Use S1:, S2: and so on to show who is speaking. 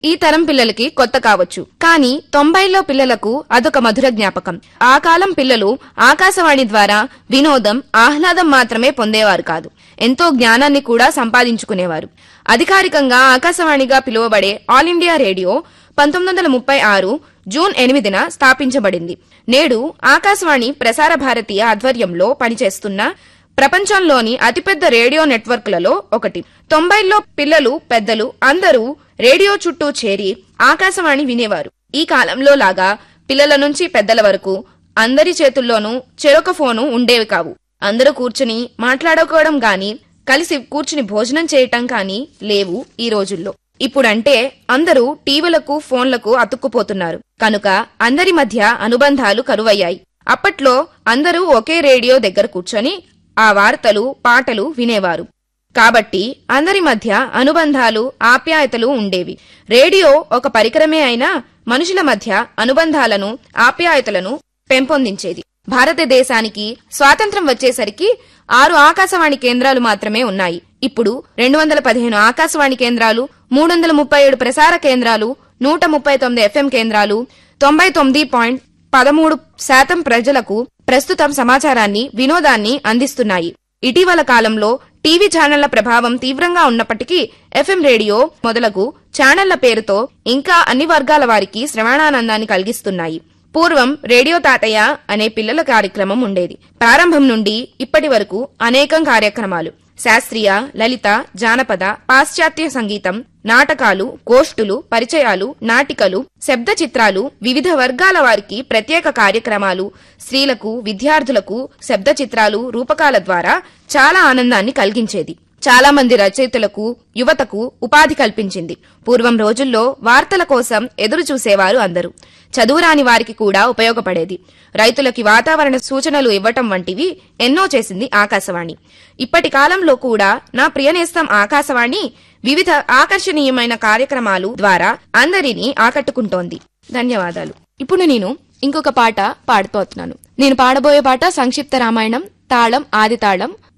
S1: ఈ తరం పిల్లలకి కొత్త కావచ్చు కానీ తొంభైలో పిల్లలకు అదొక మధుర జ్ఞాపకం ఆ కాలం పిల్లలు ఆకాశవాణి ద్వారా వినోదం ఆహ్లాదం మాత్రమే పొందేవారు కాదు ఎంతో జ్ఞానాన్ని కూడా సంపాదించుకునేవారు అధికారికంగా ఆకాశవాణిగా పిలువబడే ఆల్ ఇండియా రేడియో పంతొమ్మిది వందల ముప్పై ఆరు జూన్ ఎనిమిదిన స్థాపించబడింది నేడు ఆకాశవాణి ప్రసార భారతి ఆధ్వర్యంలో పనిచేస్తున్న ప్రపంచంలోని అతిపెద్ద రేడియో నెట్వర్క్లలో ఒకటి తొంభైల్లో పిల్లలు పెద్దలు అందరూ రేడియో చుట్టూ చేరి ఆకాశవాణి వినేవారు ఈ కాలంలో లాగా పిల్లల నుంచి పెద్దల వరకు అందరి చేతుల్లోనూ చెరొక ఫోను ఉండేవి కావు అందరూ కూర్చుని మాట్లాడుకోవడం గాని కలిసి కూర్చుని భోజనం చేయటం కానీ లేవు ఈ రోజుల్లో ఇప్పుడంటే అందరూ టీవీలకు ఫోన్లకు అతుక్కుపోతున్నారు కనుక అందరి మధ్య అనుబంధాలు కరువయ్యాయి అప్పట్లో అందరూ ఒకే రేడియో దగ్గర కూర్చొని ఆ వార్తలు పాటలు వినేవారు కాబట్టి అందరి మధ్య అనుబంధాలు ఆప్యాయతలు ఉండేవి రేడియో ఒక పరికరమే అయినా మనుషుల మధ్య అనుబంధాలను ఆప్యాయతలను పెంపొందించేది భారతదేశానికి స్వాతంత్రం వచ్చేసరికి ఆరు ఆకాశవాణి కేంద్రాలు మాత్రమే ఉన్నాయి ఇప్పుడు రెండు వందల పదిహేను ఆకాశవాణి కేంద్రాలు మూడు వందల ముప్పై ఏడు ప్రసార కేంద్రాలు నూట ముప్పై తొమ్మిది ఎఫ్ఎం కేంద్రాలు తొంభై తొమ్మిది పాయింట్ పదమూడు శాతం ప్రజలకు ప్రస్తుతం సమాచారాన్ని వినోదాన్ని అందిస్తున్నాయి ఇటీవల కాలంలో టీవీ ఛానళ్ల ప్రభావం తీవ్రంగా ఉన్నప్పటికీ ఎఫ్ఎం రేడియో మొదలగు ఛానళ్ల పేరుతో ఇంకా అన్ని వర్గాల వారికి శ్రవణానందాన్ని కలిగిస్తున్నాయి పూర్వం రేడియో తాతయ్య అనే పిల్లల కార్యక్రమం ఉండేది ప్రారంభం నుండి ఇప్పటి వరకు అనేకం కార్యక్రమాలు శాస్త్రీయ లలిత జానపద పాశ్చాత్య సంగీతం నాటకాలు గోష్ఠులు పరిచయాలు నాటికలు శబ్ద చిత్రాలు వివిధ వర్గాల వారికి ప్రత్యేక కార్యక్రమాలు స్త్రీలకు విద్యార్థులకు శబ్ద చిత్రాలు రూపకాల ద్వారా చాలా ఆనందాన్ని కలిగించేది చాలా మంది రచయితలకు యువతకు ఉపాధి కల్పించింది పూర్వం రోజుల్లో వార్తల కోసం ఎదురు చూసేవారు అందరూ చదువురాని వారికి కూడా ఉపయోగపడేది రైతులకి వాతావరణ సూచనలు ఇవ్వటం వంటివి ఎన్నో చేసింది ఆకాశవాణి ఇప్పటి కాలంలో కూడా నా ప్రియనేస్తం ఆకాశవాణి వివిధ ఆకర్షణీయమైన కార్యక్రమాలు ద్వారా అందరినీ ఆకట్టుకుంటోంది ధన్యవాదాలు ఇప్పుడు నేను ఇంకొక పాట పాడిపోతున్నాను నేను పాడబోయే పాట సంక్షిప్త రామాయణం తాళం ఆది తాళం